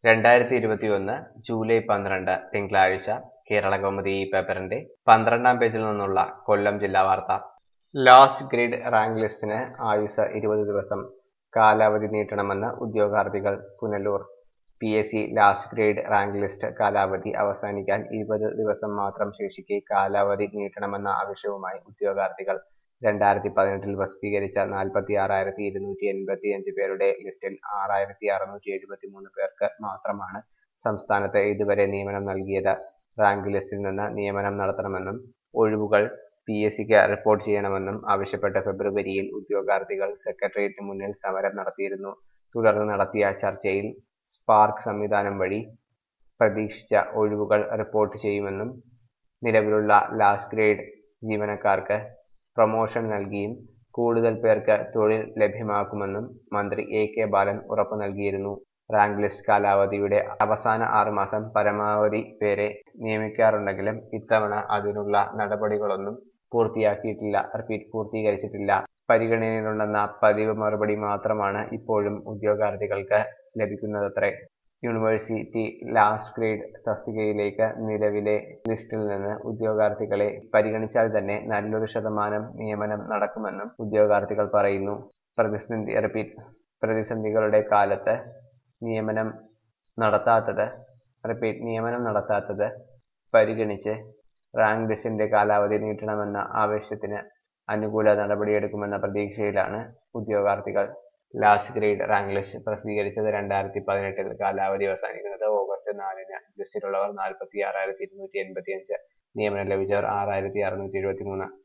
രണ്ടായിരത്തി ഇരുപത്തിയൊന്ന് ജൂലൈ പന്ത്രണ്ട് തിങ്കളാഴ്ച കേരളകൗമുദി ഈ പേപ്പറിന്റെ പന്ത്രണ്ടാം പേജിൽ നിന്നുള്ള കൊല്ലം ജില്ലാ വാർത്ത ലാസ്റ്റ് ഗ്രേഡ് റാങ്ക് ലിസ്റ്റിന് ആയുസ് ഇരുപത് ദിവസം കാലാവധി നീട്ടണമെന്ന് ഉദ്യോഗാർത്ഥികൾ Punalur P S C last grade rank list കാലാവധി അവസാനിക്കാൻ ഇരുപത് ദിവസം മാത്രം ശേഷിക്കെ കാലാവധി നീട്ടണമെന്ന ആവശ്യവുമായി ഉദ്യോഗാർത്ഥികൾ രണ്ടായിരത്തി പതിനെട്ടിൽ പ്രസിദ്ധീകരിച്ച നാൽപ്പത്തി ആറായിരത്തി ഇരുന്നൂറ്റി എൺപത്തി അഞ്ച് പേരുടെ ലിസ്റ്റിൽ ആറായിരത്തി അറുന്നൂറ്റി എഴുപത്തി മൂന്ന് പേർക്ക് മാത്രമാണ് സംസ്ഥാനത്ത് ഇതുവരെ നിയമനം നൽകിയത് റാങ്ക് ലിസ്റ്റിൽ നിന്ന് നിയമനം നടത്തണമെന്നും ഒഴിവുകൾ പി എസ് സിക്ക് റിപ്പോർട്ട് ചെയ്യണമെന്നും ആവശ്യപ്പെട്ട് ഫെബ്രുവരിയിൽ ഉദ്യോഗാർത്ഥികൾ സെക്രട്ടേറിയറ്റിന് മുന്നിൽ സമരം നടത്തിയിരുന്നു തുടർന്ന് നടത്തിയ ചർച്ചയിൽ സ്പാർക്ക് സംവിധാനം വഴി പ്രതീക്ഷിച്ച ഒഴിവുകൾ റിപ്പോർട്ട് ചെയ്യുമെന്നും നിലവിലുള്ള ലാസ്റ്റ് ഗ്രേഡ് ജീവനക്കാർക്ക് പ്രൊമോഷൻ നൽകിയും കൂടുതൽ പേർക്ക് തൊഴിൽ ലഭ്യമാക്കുമെന്നും മന്ത്രി എ കെ ബാലൻ ഉറപ്പു നൽകിയിരുന്നു റാങ്ക് ലിസ്റ്റ് കാലാവധിയുടെ അവസാന ആറുമാസം പരമാവധി പേരെ നിയമിക്കാറുണ്ടെങ്കിലും ഇത്തവണ അതിനുള്ള നടപടികളൊന്നും പൂർത്തിയാക്കിയിട്ടില്ല റിപ്പീറ്റ് പൂർത്തീകരിച്ചിട്ടില്ല പരിഗണനയിലുണ്ടെന്ന പതിവ് മറുപടി മാത്രമാണ് ഇപ്പോഴും ഉദ്യോഗാർത്ഥികൾക്ക് ലഭിക്കുന്നതത്രേ യൂണിവേഴ്സിറ്റി ലാസ്റ്റ് ഗ്രേഡ് തസ്തികയിലേക്ക് നിലവിലെ ലിസ്റ്റിൽ നിന്ന് ഉദ്യോഗാർത്ഥികളെ പരിഗണിച്ചാൽ തന്നെ നല്ലൊരു ശതമാനം നിയമനം നടക്കുമെന്നും ഉദ്യോഗാർത്ഥികൾ പറയുന്നു പ്രതിസന്ധി റിപ്പീറ്റ് പ്രതിസന്ധികളുടെ കാലത്ത് നിയമനം നടത്താത്തത് റിപ്പീറ്റ് നിയമനം നടത്താത്തത് പരിഗണിച്ച് റാങ്ക് ലിസ്റ്റിന്റെ കാലാവധി നീട്ടണമെന്ന ആവശ്യത്തിന് അനുകൂല നടപടിയെടുക്കുമെന്ന പ്രതീക്ഷയിലാണ് ഉദ്യോഗാർത്ഥികൾ ലാസ്റ്റ് ഗ്രേഡ് റാങ്ക് ലിസ്റ്റ് പ്രസിദ്ധീകരിച്ചത് രണ്ടായിരത്തി പതിനെട്ടിൽ കാലാവധി അവസാനിക്കുന്നത് ഓഗസ്റ്റ് നാലിന് ലിസ്റ്റിലുള്ളവർ നാൽപ്പത്തി ആറായിരത്തി ഇരുന്നൂറ്റി എൺപത്തി അഞ്ച് നിയമനം ലഭിച്ചവർ ആറായിരത്തി അറുന്നൂറ്റി എഴുപത്തി മൂന്ന്